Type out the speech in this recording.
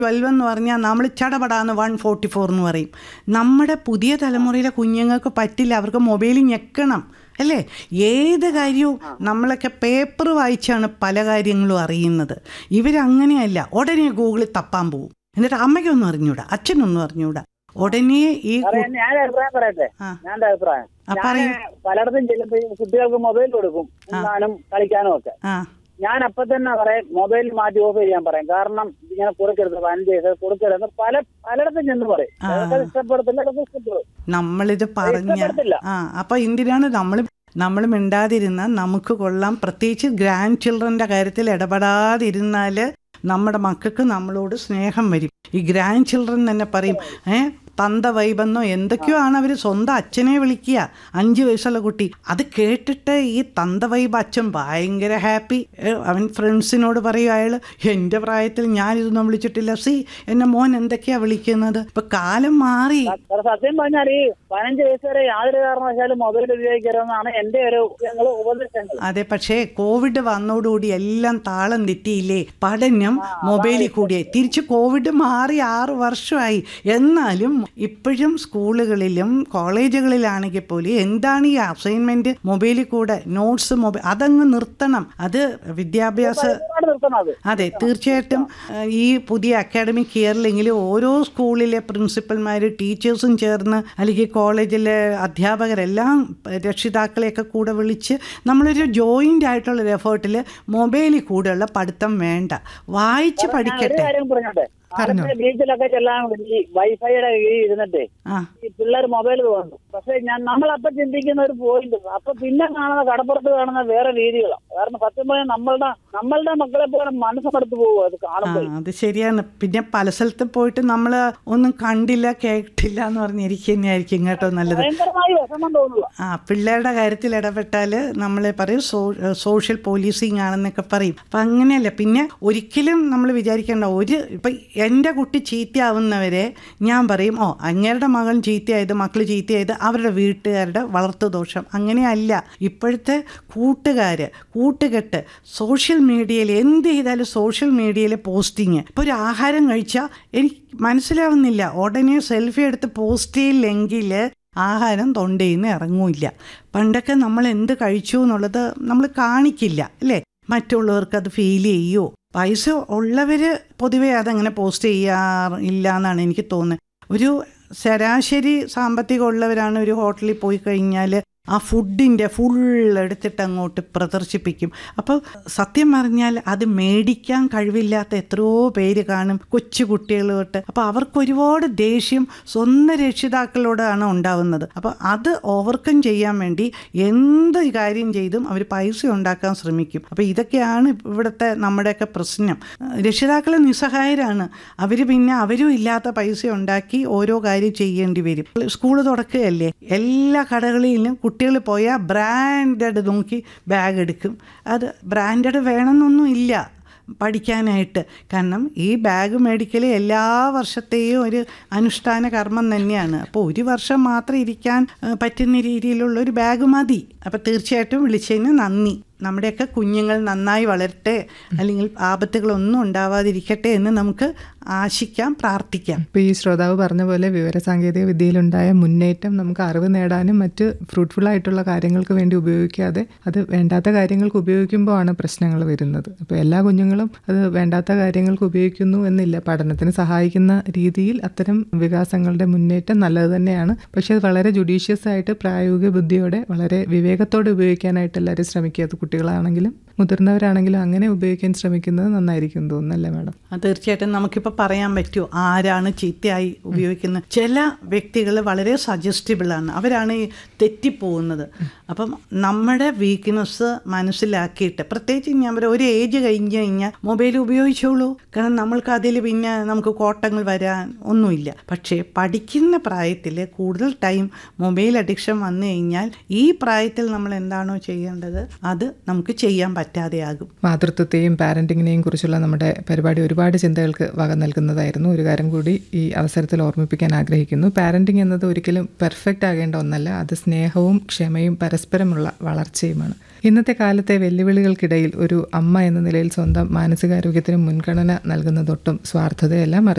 Twelve എന്ന് പറഞ്ഞാൽ നമ്മൾ ചടപടാന്ന് വൺ ഫോർട്ടി ഫോർ എന്ന് പറയും നമ്മുടെ പുതിയ തലമുറയിലെ കുഞ്ഞുങ്ങൾക്ക് പറ്റില്ല അവർക്ക് മൊബൈൽ ഞെക്കണം അല്ലേ ഏത് കാര്യവും നമ്മളൊക്കെ പേപ്പർ വായിച്ചാണ് പല കാര്യങ്ങളും അറിയുന്നത് ഇവരങ്ങനെയല്ല ഉടനെ ഗൂഗിളിൽ തപ്പാൻ പോവും എന്നിട്ട് അമ്മയ്ക്കൊന്നും അറിഞ്ഞൂടാ അച്ഛനൊന്നും അറിഞ്ഞൂടാ ഉടനെ ഈ കു- പറയാൻ ഞാൻ അഭിപ്രായം പറയട്ടെ ആ. ഞാൻ എൻ്റെ അഭിപ്രായം ആ, ഞാൻ പറയൂ. പലയിടത്തും ചെല്ലുമ്പോ ഈ കുട്ടികൾക്ക് മൊബൈൽ കൊടുക്കും എന്നാലും കളിക്കാനും ഒക്കെ ആ ഞാൻ അപ്പൊ തന്നെ പറയാം മൊബൈൽ മാറ്റി ഓഫ് ചെയ്യാൻ പറയും കാരണം ഇങ്ങനെ കൊടുക്കരുത് പതിനഞ്ച് വയസ്സ് കൊടുക്കരുത് പല പലയിടത്തും ചെന്ന് പറയും ആ. ചിലർക്ക് ഇഷ്ടപ്പെടത്തില്ല ചിലർക്ക് ഇഷ്ടപ്പെടും നമ്മളിത് പറഞ്ഞ ഇഷ്ടപ്പെടത്തില്ല. ആ അപ്പൊ എന്തിനാണ് നമ്മൾ നമ്മൾ മിണ്ടാതിരുന്ന നമുക്ക് കൊള്ളാം പ്രത്യേകിച്ച് ഗ്രാൻഡ് ചിൽഡ്രൻ്റെ കാര്യത്തിൽ ഇടപെടാതിരുന്നാൽ നമ്മുടെ മക്കൾക്ക് നമ്മളോട് സ്നേഹം വരും ഈ ഗ്രാൻഡ് ചിൽഡ്രൻ തന്നെ പറയും ഏ തന്ത വൈബെന്നോ എന്തൊക്കെയോ ആണ് അവർ സ്വന്തം അച്ഛനെ വിളിക്കുക അഞ്ച് വയസ്സുള്ള കുട്ടി അത് കേട്ടിട്ട് ഈ തന്ത വൈബ് അച്ഛൻ ഭയങ്കര ഹാപ്പി അവൻ ഫ്രണ്ട്സിനോട് പറയും അയാൾ എൻ്റെ പ്രായത്തിൽ ഞാനിതൊന്നും വിളിച്ചിട്ടില്ല സി എന്നെ മോൻ എന്തൊക്കെയാ വിളിക്കുന്നത് ഇപ്പൊ കാലം മാറി സാർ സത്യം പറഞ്ഞാൽ ഈ പതിനഞ്ച് വയസ്സ് വരെ യാതൊരു കാരണവശാലും മൊബൈൽ ഉപയോഗിക്കരുതെന്നാണ് എന്റെ ഒരു ഞങ്ങൾ ഉപദേശങ്ങൾ അതെ പക്ഷേ കോവിഡ് വന്നോടുകൂടി എല്ലാം താളം തെറ്റിയില്ലേ പഠനം മൊബൈലിൽ കൂടിയായി തിരിച്ച് കോവിഡ് മാറി ആറ് വർഷമായി എന്നാലും ഇപ്പോഴും സ്കൂളുകളിലും കോളേജുകളിലാണെങ്കിൽ പോലും എന്താണ് ഈ അസൈൻമെന്റ് മൊബൈലിൽ കൂടെ നോട്ട്സ് മൊബൈൽ അതങ്ങ് നിർത്തണം അത് വിദ്യാഭ്യാസ ഒരുപാട് നിർത്തണം അത് അതെ തീർച്ചയായിട്ടും ഏഹ്, ഈ പുതിയ അക്കാഡമിക് ഇയറിലെങ്കിലും ഓരോ സ്കൂളിലെ പ്രിൻസിപ്പൽമാർ ടീച്ചേഴ്സും ചേർന്ന് അല്ലെങ്കിൽ കോളേജിലെ അധ്യാപകരെല്ലാം രക്ഷിതാക്കളെയൊക്കെ കൂടെ വിളിച്ച് നമ്മളൊരു ജോയിൻ്റ് ആയിട്ടുള്ളൊരു എഫേർട്ടിൽ മൊബൈലിൽ കൂടെയുള്ള പഠിത്തം വേണ്ട വായിച്ച് ഞാൻ ഒരു പഠിക്കട്ടെ കാര്യം പറഞ്ഞോട്ടെ ആദ്യത്തെ ബീച്ചിലൊക്കെ ചെല്ലാൻ ഈ വൈഫൈയുടെ കീഴിൽ ഇരുന്നിട്ടേ ആ ഈ പിള്ളേർ മൊബൈൽ തോന്നും പക്ഷെ ഞാൻ നമ്മളപ്പൊ ചിന്തിക്കുന്ന ഒരു പോയിന്റ് അപ്പൊ പിന്നെ കാണുന്ന കടപ്പുറത്ത് കാണുന്ന വേറെ രീതികളാണ് കാരണം സത്യം പറഞ്ഞാൽ നമ്മളുടെ നമ്മളുടെ മക്കളെ പോലെ മനസ്സെടുത്ത് പോകും അത് ആ കാണുമ്പോൾ അത് ശരിയാണ് പിന്നെ പല സ്ഥലത്ത് പോയിട്ട് നമ്മൾ ഒന്നും കണ്ടില്ല കേട്ടില്ല എന്ന് പറഞ്ഞിരിക്കുക തന്നെയായിരിക്കും കേട്ടോ നല്ലത് ഭയങ്കരമായി വിഷമം തോന്നുക ആ പിള്ളേരുടെ കാര്യത്തിൽ ഇടപെട്ടാൽ നമ്മളെ പറയും സോ സോഷ്യൽ പോലീസിങ് ആണെന്നൊക്കെ പറയും അപ്പം അങ്ങനെയല്ല പിന്നെ ഒരിക്കലും നമ്മൾ വിചാരിക്കേണ്ട ഒരു ഇപ്പം എൻ്റെ കുട്ടി ചീത്തയാവുന്നവരെ ഞാൻ പറയും ഓ അങ്ങേരുടെ മകൻ ചീത്തയായത് മക്കൾ ചീത്തയായത് അവരുടെ വീട്ടുകാരുടെ വളർത്തു ദോഷം അങ്ങനെയല്ല ഇപ്പോഴത്തെ കൂട്ടുകാർ കൂട്ടുകെട്ട് സോഷ്യൽ മീഡിയയിൽ എന്ത് ചെയ്താലും സോഷ്യൽ മീഡിയയിലെ പോസ്റ്റിങ് ഇപ്പോൾ ഒരു ആഹാരം കഴിച്ചാൽ എനിക്ക് മനസ്സിലാവുന്നില്ല ഉടനെ സെൽഫി എടുത്ത് പോസ്റ്റ് ചെയ്യില്ലെങ്കിൽ ആഹാരം തൊണ്ടയിൽ നിന്ന് ഇറങ്ങൂല്ല പണ്ടൊക്കെ നമ്മൾ എന്ത് കഴിച്ചു എന്നുള്ളത് നമ്മൾ കാണിക്കില്ല അല്ലേ മറ്റുള്ളവർക്ക് അത് ഫീൽ ചെയ്യോ പൈസ ഉള്ളവർ പൊതുവെ അതങ്ങനെ പോസ്റ്റ് ചെയ്യാറില്ല എന്നാണ് എനിക്ക് തോന്നുന്നത് ഒരു ശരാശരി സാമ്പത്തികം ഉള്ളവരാണ് ഒരു ഹോട്ടലിൽ പോയി കഴിഞ്ഞാൽ ആ ഫുഡിൻ്റെ ഫുൾ എടുത്തിട്ട് അങ്ങോട്ട് പ്രദർശിപ്പിക്കും അപ്പോൾ സത്യം പറഞ്ഞാൽ അത് മേടിക്കാൻ കഴിവില്ലാത്ത എത്രയോ പേര് കാണും കൊച്ചു കുട്ടികൾ തൊട്ട് അപ്പോൾ അവർക്ക് ഒരുപാട് ദേഷ്യം സ്വന്തം രക്ഷിതാക്കളോടാണ് ഉണ്ടാവുന്നത് അപ്പോൾ അത് ഓവർകം ചെയ്യാൻ വേണ്ടി എന്ത് കാര്യം ചെയ്തും അവർ പൈസ ഉണ്ടാക്കാൻ ശ്രമിക്കും അപ്പോൾ ഇതൊക്കെയാണ് ഇവിടുത്തെ നമ്മുടെയൊക്കെ പ്രശ്നം രക്ഷിതാക്കൾ നിസ്സഹായരാണ് അവർ പിന്നെ അവരും ഇല്ലാത്ത പൈസ ഉണ്ടാക്കി ഓരോ കാര്യം ചെയ്യേണ്ടി വരും സ്കൂൾ തുറക്കുകയല്ലേ എല്ലാ കടകളിലും കുട്ടികൾ പോയാൽ ബ്രാൻഡഡ് നോക്കി ബാഗ് എടുക്കും അത് ബ്രാൻഡഡ് വേണമെന്നൊന്നും ഇല്ല പഠിക്കാനായിട്ട് കാരണം ഈ ബാഗ് മേടിക്കൽ എല്ലാ വർഷത്തെയും ഒരു അനുഷ്ഠാന കർമ്മം തന്നെയാണ് അപ്പോൾ ഒരു വർഷം മാത്രം ഇരിക്കാൻ ഏഹ്, പറ്റുന്ന രീതിയിലുള്ള ഒരു ബാഗ് മതി അപ്പോൾ തീർച്ചയായിട്ടും വിളിച്ചതിന് നന്ദി നമ്മുടെയൊക്കെ കുഞ്ഞുങ്ങൾ നന്നായി വളരട്ടെ അല്ലെങ്കിൽ ആപത്തുകളൊന്നും ഉണ്ടാവാതിരിക്കട്ടെ എന്ന് നമുക്ക് ആശിക്കാം പ്രാർത്ഥിക്കാം ഇപ്പോൾ ഈ ശ്രോതാവ് പറഞ്ഞ പോലെ വിവരസാങ്കേതിക വിദ്യയിലുണ്ടായ മുന്നേറ്റം നമുക്ക് അറിവ് നേടാനും മറ്റ് ഫ്രൂട്ട്ഫുൾ ആയിട്ടുള്ള കാര്യങ്ങൾക്ക് വേണ്ടി ഉപയോഗിക്കാതെ അത് വേണ്ടാത്ത കാര്യങ്ങൾക്ക് ഉപയോഗിക്കുമ്പോൾ ആണ് പ്രശ്നങ്ങൾ വരുന്നത് അപ്പോൾ എല്ലാ കുഞ്ഞുങ്ങളും അത് വേണ്ടാത്ത കാര്യങ്ങൾക്ക് ഉപയോഗിക്കുന്നു എന്നില്ല പഠനത്തിന് സഹായിക്കുന്ന രീതിയിൽ അത്തരം വികാസങ്ങളുടെ മുന്നേറ്റം നല്ലത് തന്നെയാണ് പക്ഷേ അത് വളരെ ജുഡീഷ്യസ് ആയിട്ട് പ്രായോഗിക ബുദ്ധിയോടെ വളരെ വിവേകത്തോടെ ഉപയോഗിക്കാനായിട്ട് എല്ലാവരും ശ്രമിക്കുക അത് കുട്ടികളാണെങ്കിലും മുതിർന്നവരാണെങ്കിലും അങ്ങനെ ഉപയോഗിക്കാൻ ശ്രമിക്കുന്നത് നന്നായിരിക്കും തോന്നുന്നല്ലേ മാഡം ആ, തീർച്ചയായിട്ടും നമുക്കിപ്പോൾ പറയാൻ പറ്റുമോ ആരാണ് ചീത്തയായി ഉപയോഗിക്കുന്നത് ചില വ്യക്തികൾ വളരെ സജസ്റ്റബിൾ ആണ് അവരാണ് ഈ തെറ്റിപ്പോകുന്നത് അപ്പം നമ്മുടെ വീക്ക്നെസ് മനസ്സിലാക്കിയിട്ട് പ്രത്യേകിച്ച് ഞാൻ പറയാം ഒരു ഏജ് കഴിഞ്ഞ് കഴിഞ്ഞാൽ മൊബൈൽ ഉപയോഗിച്ചോളൂ കാരണം നമ്മൾക്ക് അതിൽ പിന്നെ നമുക്ക് കോട്ടങ്ങൾ വരാൻ ഒന്നുമില്ല പക്ഷേ പഠിക്കുന്ന പ്രായത്തിൽ കൂടുതൽ ടൈം മൊബൈൽ അഡിക്ഷൻ വന്നു കഴിഞ്ഞാൽ ഈ പ്രായത്തിൽ നമ്മൾ എന്താണോ ചെയ്യേണ്ടത് അത് നമുക്ക് ചെയ്യാൻ പറ്റാതെയാകും മാതൃത്വത്തെയും പാരൻറ്റിങ്ങിനെയും കുറിച്ചുള്ള നമ്മുടെ പരിപാടി ഒരുപാട് ചിന്തകൾക്ക് വക നൽകുന്നതായിരുന്നു ഒരു കാര്യം കൂടി ഈ അവസരത്തിൽ ഓർമ്മിപ്പിക്കാൻ ആഗ്രഹിക്കുന്നു പാരൻറ്റിങ് എന്നത് ഒരിക്കലും പെർഫെക്റ്റ് ആകേണ്ട ഒന്നല്ല അത് സ്നേഹവും ക്ഷമയും പരസ്പരമുള്ള വളർച്ചയുമാണ് ഇന്നത്തെ കാലത്തെ വെല്ലുവിളികൾക്കിടയിൽ ഒരു അമ്മ എന്ന നിലയിൽ സ്വന്തം മാനസികാരോഗ്യത്തിന് മുൻഗണന നൽകുന്നതൊട്ടും സ്വാർത്ഥതയല്ല മറിച്ച്